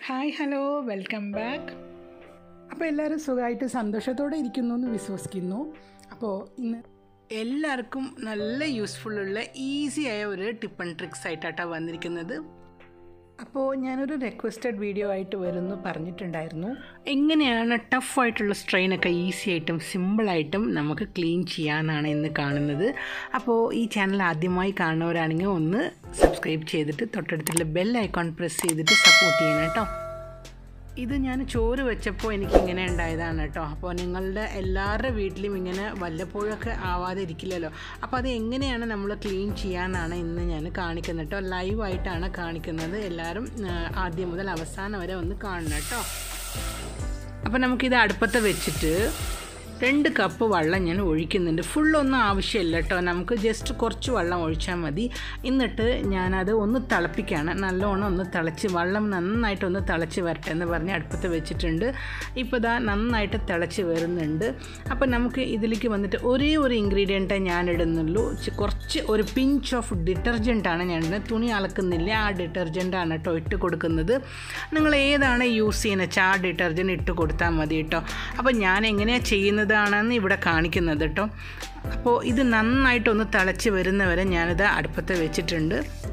hi hello welcome back അപ്പോൾ എല്ലാവരും സുഖമായിട്ട് സന്തോഷത്തോടെ ഇരിക്കുന്നു എന്ന് വിശ്വസിക്കുന്നു അപ്പോൾ ഇന്ന് എല്ലാവർക്കും നല്ല യൂസ്ഫുള്ളുള്ള ഈസി ആയ ഒരു ടിപ്പ് ആൻഡ് ട്രിക്സ് ആയിട്ടാണ് വന്നിരിക്കുന്നത് അപ്പോൾ ഞാനൊരു റിക്വസ്റ്റഡ് വീഡിയോ ആയിട്ട് വരുന്നു പറഞ്ഞിട്ടുണ്ടായിരുന്നു എങ്ങനെയാണ് ടഫായിട്ടുള്ള സ്ട്രെയിനൊക്കെ ഈസി ആയിട്ടും സിമ്പിളായിട്ടും നമുക്ക് ക്ലീൻ ചെയ്യാനാണ് ഇന്ന് കാണുന്നത് അപ്പോൾ ഈ ചാനൽ ആദ്യമായി കാണുന്നവരാണെങ്കിൽ ഒന്ന് സബ്സ്ക്രൈബ് ചെയ്തിട്ട് തൊട്ടടുത്തുള്ള ബെൽ ഐക്കോൺ പ്രസ് ചെയ്തിട്ട് സപ്പോർട്ട് ചെയ്യണം കേട്ടോ ഇത് ഞാൻ ചോറ് വെച്ചപ്പോൾ എനിക്ക് ഇങ്ങനെ ഉണ്ടായതാണ് കേട്ടോ അപ്പോൾ നിങ്ങളുടെ എല്ലാവരുടെ വീട്ടിലും ഇങ്ങനെ വല്ലപ്പോഴൊക്കെ ആവാതെ ഇരിക്കില്ലല്ലോ അപ്പോൾ അത് എങ്ങനെയാണ് നമ്മൾ ക്ലീൻ ചെയ്യാനാണ് ഇന്ന് ഞാൻ കാണിക്കുന്നത് കേട്ടോ ലൈവായിട്ടാണ് കാണിക്കുന്നത് എല്ലാവരും ആ, ആദ്യം മുതൽ അവസാനം വരെ ഒന്ന് കാണണം കേട്ടോ അപ്പോൾ നമുക്കിത് അടുപ്പത്ത് വെച്ചിട്ട് രണ്ട് കപ്പ് വെള്ളം ഞാൻ ഒഴിക്കുന്നുണ്ട് ഫുള്ളൊന്നും ആവശ്യമില്ല കേട്ടോ നമുക്ക് ജസ്റ്റ് കുറച്ച് വെള്ളം ഒഴിച്ചാൽ മതി എന്നിട്ട് ഞാനത് ഒന്ന് തിളപ്പിക്കുകയാണ് നല്ലോണം ഒന്ന് തിളച്ച് വെള്ളം നന്നായിട്ടൊന്ന് തിളച്ച് വരട്ടെ എന്ന് പറഞ്ഞ് അടുപ്പത്ത് വെച്ചിട്ടുണ്ട് ഇപ്പോൾ ഇതാ നന്നായിട്ട് തിളച്ച് വരുന്നുണ്ട് അപ്പോൾ നമുക്ക് ഇതിലേക്ക് വന്നിട്ട് ഒരേ ഒരു ഇൻഗ്രീഡിയൻറ്റേ ഞാൻ ഇടുന്നുള്ളൂ ചി- കുറച്ച് ഒരു പിഞ്ച് ഓഫ് ഡിറ്റർജൻറ്റാണ് ഞാൻ ഇടുന്നത് തുണി അലക്കുന്നില്ല ആ ഡിറ്റർജൻറ്റാണ് കേട്ടോ ഇട്ട് കൊടുക്കുന്നത് നിങ്ങൾ ഏതാണ് യൂസ് ചെയ്യുന്നത് വെച്ചാൽ ആ ഡിറ്റർജൻറ്റ് ഇട്ട് കൊടുത്താൽ മതി കേട്ടോ അപ്പോൾ ഞാൻ എങ്ങനെയാണ് ചെയ്യുന്നതാണെന്ന് ഇവിടെ കാണിക്കുന്നത് കേട്ടോ അപ്പോൾ ഇത് നന്നായിട്ടൊന്ന് തിളച്ച് വരുന്നവരെ ഞാനിത് അടുപ്പത്ത് വെച്ചിട്ടുണ്ട്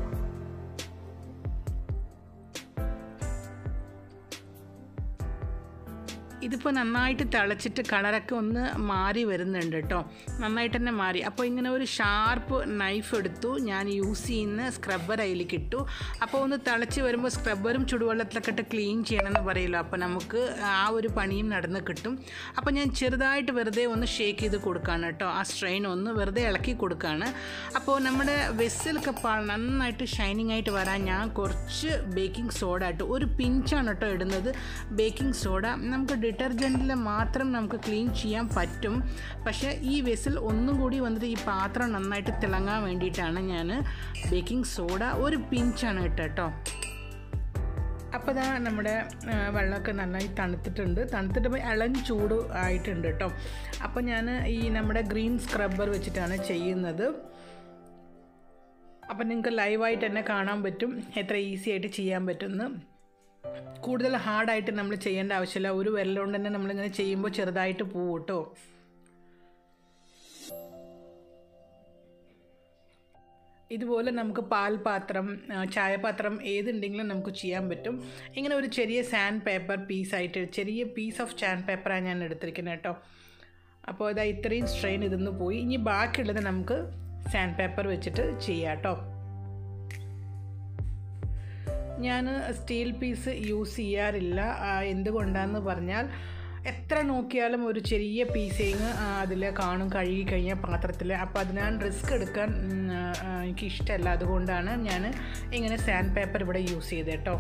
ഇതിപ്പോൾ നന്നായിട്ട് തിളച്ചിട്ട് കളറൊക്കെ ഒന്ന് മാറി വരുന്നുണ്ട് കേട്ടോ നന്നായിട്ട് തന്നെ മാറി അപ്പോൾ ഇങ്ങനെ ഒരു ഷാർപ്പ് നൈഫ് എടുത്തു ഞാൻ യൂസ് ചെയ്യുന്ന സ്ക്രബ്ബർ അതിലേക്ക് ഇട്ടു അപ്പോൾ ഒന്ന് തിളച്ച് വരുമ്പോൾ സ്ക്രബ്ബറും ചുടുവെള്ളത്തിലൊക്കെ ഇട്ട് ക്ലീൻ ചെയ്യണമെന്ന് പറയുമല്ലോ അപ്പോൾ നമുക്ക് ആ ഒരു പണിയും നടന്ന് കിട്ടും അപ്പോൾ ഞാൻ ചെറുതായിട്ട് വെറുതെ ഒന്ന് ഷേക്ക് ചെയ്ത് കൊടുക്കുകയാണ് കേട്ടോ ആ സ്ട്രെയിൻ ഒന്ന് വെറുതെ ഇളക്കി കൊടുക്കുകയാണ് അപ്പോൾ നമ്മുടെ വെസ്സിലൊക്കെ പാ- നന്നായിട്ട് ഷൈനിങ് ആയിട്ട് വരാൻ ഞാൻ കുറച്ച് ബേക്കിംഗ് സോഡ ഇട്ടു ഒരു പിഞ്ചാണ് കേട്ടോ ഇടുന്നത് ബേക്കിംഗ് സോഡ നമുക്ക് ഡിറ്റർജൻറ്റിൽ മാത്രം നമുക്ക് ക്ലീൻ ചെയ്യാൻ പറ്റും പക്ഷേ ഈ വെസിൽ ഒന്നും കൂടി വന്നിട്ട് ഈ പാത്രം നന്നായിട്ട് തിളങ്ങാൻ വേണ്ടിയിട്ടാണ് ഞാൻ ബേക്കിംഗ് സോഡ ഒരു പിഞ്ചാണ് ഇട്ടത് കേട്ടോ അപ്പോൾ ഇതാ നമ്മുടെ ആ, വെള്ളമൊക്കെ നന്നായി തണുത്തിട്ടുണ്ട് തണുത്തിട്ട് പോയി ഇളം ചൂട് ആയിട്ടുണ്ട് കേട്ടോ അപ്പോൾ ഞാൻ ഈ നമ്മുടെ ഗ്രീൻ സ്ക്രബ്ബർ വെച്ചിട്ടാണ് ചെയ്യുന്നത് അപ്പം നിങ്ങൾക്ക് ലൈവായിട്ട് തന്നെ കാണാൻ പറ്റും എത്ര ഈസി ആയിട്ട് ചെയ്യാൻ പറ്റുമെന്ന് കൂടുതൽ ഹാർഡായിട്ട് നമ്മൾ ചെയ്യേണ്ട ആവശ്യമില്ല ഒരു വിരലുകൊണ്ട് തന്നെ നമ്മളിങ്ങനെ ചെയ്യുമ്പോൾ ചെറുതായിട്ട് പോവും കേട്ടോ ഇതുപോലെ നമുക്ക് പാൽപാത്രം ആ, ചായപാത്രം ഏതുണ്ടെങ്കിലും നമുക്ക് ചെയ്യാൻ പറ്റും ഇങ്ങനെ ഒരു ചെറിയ സാൻഡ് പേപ്പർ പീസായിട്ട് ചെറിയ പീസ് ഓഫ് സാൻഡ് പേപ്പറാണ് ഞാൻ എടുത്തിരിക്കുന്നത് കേട്ടോ അപ്പോൾ ഇതാ ഇത്രയും സ്ട്രെയിൻ ഇതൊന്ന് പോയി ഇനി ബാക്കിയുള്ളത് നമുക്ക് സാൻഡ് പേപ്പർ വെച്ചിട്ട് ചെയ്യാം കേട്ടോ ഞാൻ സ്റ്റീൽ പീസ് യൂസ് ചെയ്യാറില്ല ആ, എന്തുകൊണ്ടാന്ന് പറഞ്ഞാൽ എത്ര നോക്കിയാലും ഒരു ചെറിയ പീസേങ് അതിൽ കാണും കഴുകി കഴിഞ്ഞാൽ പാത്രത്തിൽ അപ്പോൾ അതിനാണ് റിസ്ക് എടുക്കാൻ ഉം, ആ, എനിക്ക് ഇഷ്ടമല്ല അതുകൊണ്ടാണ് ഞാൻ ഇങ്ങനെ സാൻഡ് പേപ്പർ ഇവിടെ യൂസ് ചെയ്തത് കേട്ടോ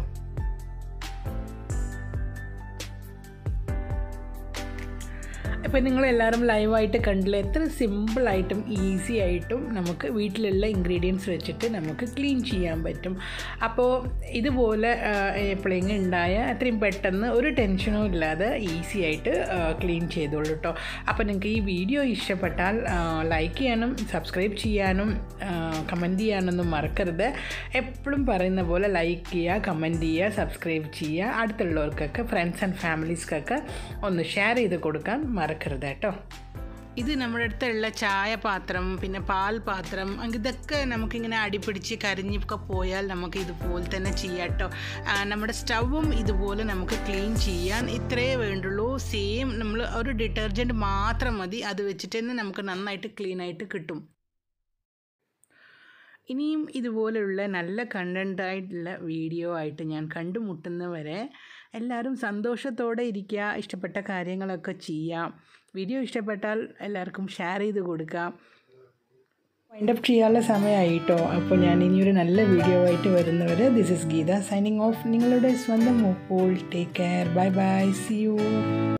അപ്പോൾ നിങ്ങളെല്ലാവരും ലൈവായിട്ട് കണ്ടില്ല എത്ര സിമ്പിളായിട്ടും ഈസി ആയിട്ടും നമുക്ക് വീട്ടിലുള്ള ഇൻഗ്രീഡിയൻസ് വെച്ചിട്ട് നമുക്ക് ക്ലീൻ ചെയ്യാൻ പറ്റും അപ്പോൾ ഇതുപോലെ എപ്പോഴെങ്കിലും ഉണ്ടായ അത്രയും പെട്ടെന്ന് ഒരു ടെൻഷനും ഇല്ലാതെ ഈസി ആയിട്ട് ക്ലീൻ ചെയ്തോളൂ കേട്ടോ അപ്പോൾ നിങ്ങൾക്ക് ഈ വീഡിയോ ഇഷ്ടപ്പെട്ടാൽ ലൈക്ക് ചെയ്യാനും സബ്സ്ക്രൈബ് ചെയ്യാനും കമൻറ്റ് ചെയ്യാനൊന്നും മറക്കരുത് എപ്പോഴും പറയുന്ന പോലെ ലൈക്ക് ചെയ്യുക കമൻറ്റ് ചെയ്യുക സബ്സ്ക്രൈബ് ചെയ്യുക അടുത്തുള്ളവർക്കൊക്കെ ഫ്രണ്ട്സ് ആൻഡ് ഫാമിലീസ്ക്കൊക്കെ ഒന്ന് ഷെയർ ചെയ്ത് കൊടുക്കാൻ മറക്കരുത് കേട്ടോ ഇത് നമ്മുടെ അടുത്തുള്ള ചായ പാത്രം പിന്നെ പാൽ പാത്രം അങ്ങ് ഇതൊക്കെ നമുക്കിങ്ങനെ അടിപിടിച്ച് കരിഞ്ഞൊക്കെ പോയാൽ നമുക്ക് ഇതുപോലെ തന്നെ ചെയ്യാം കേട്ടോ ആ, നമ്മുടെ സ്റ്റൗവും ഇതുപോലെ നമുക്ക് ക്ലീൻ ചെയ്യാൻ ഇത്രയേ വേണ്ടുള്ളൂ സെയിം നമ്മൾ ഒരു ഡിറ്റർജൻറ്റ് മാത്രം മതി അത് വെച്ചിട്ട് തന്നെ നമുക്ക് നന്നായിട്ട് ക്ലീൻ ആയിട്ട് കിട്ടും ഇനിയും ഇതുപോലെയുള്ള നല്ല കണ്ടൻ്റായിട്ടുള്ള വീഡിയോ ആയിട്ട് ഞാൻ കണ്ടുമുട്ടുന്നവരെ എല്ലാവരും സന്തോഷത്തോടെ ഇരിക്കുക ഇഷ്ടപ്പെട്ട കാര്യങ്ങളൊക്കെ ചെയ്യാം വീഡിയോ ഇഷ്ടപ്പെട്ടാൽ എല്ലാവർക്കും ഷെയർ ചെയ്ത് കൊടുക്കാം വൈൻഡ് അപ്പ് ചെയ്യാനുള്ള സമയമായിട്ടോ അപ്പോൾ ഞാൻ ഇനിയൊരു നല്ല വീഡിയോ ആയിട്ട് വരുന്നവരെ this is Geetha signing off നിങ്ങളുടെ സ്വന്തം അപ്പോൾ take care bye bye see U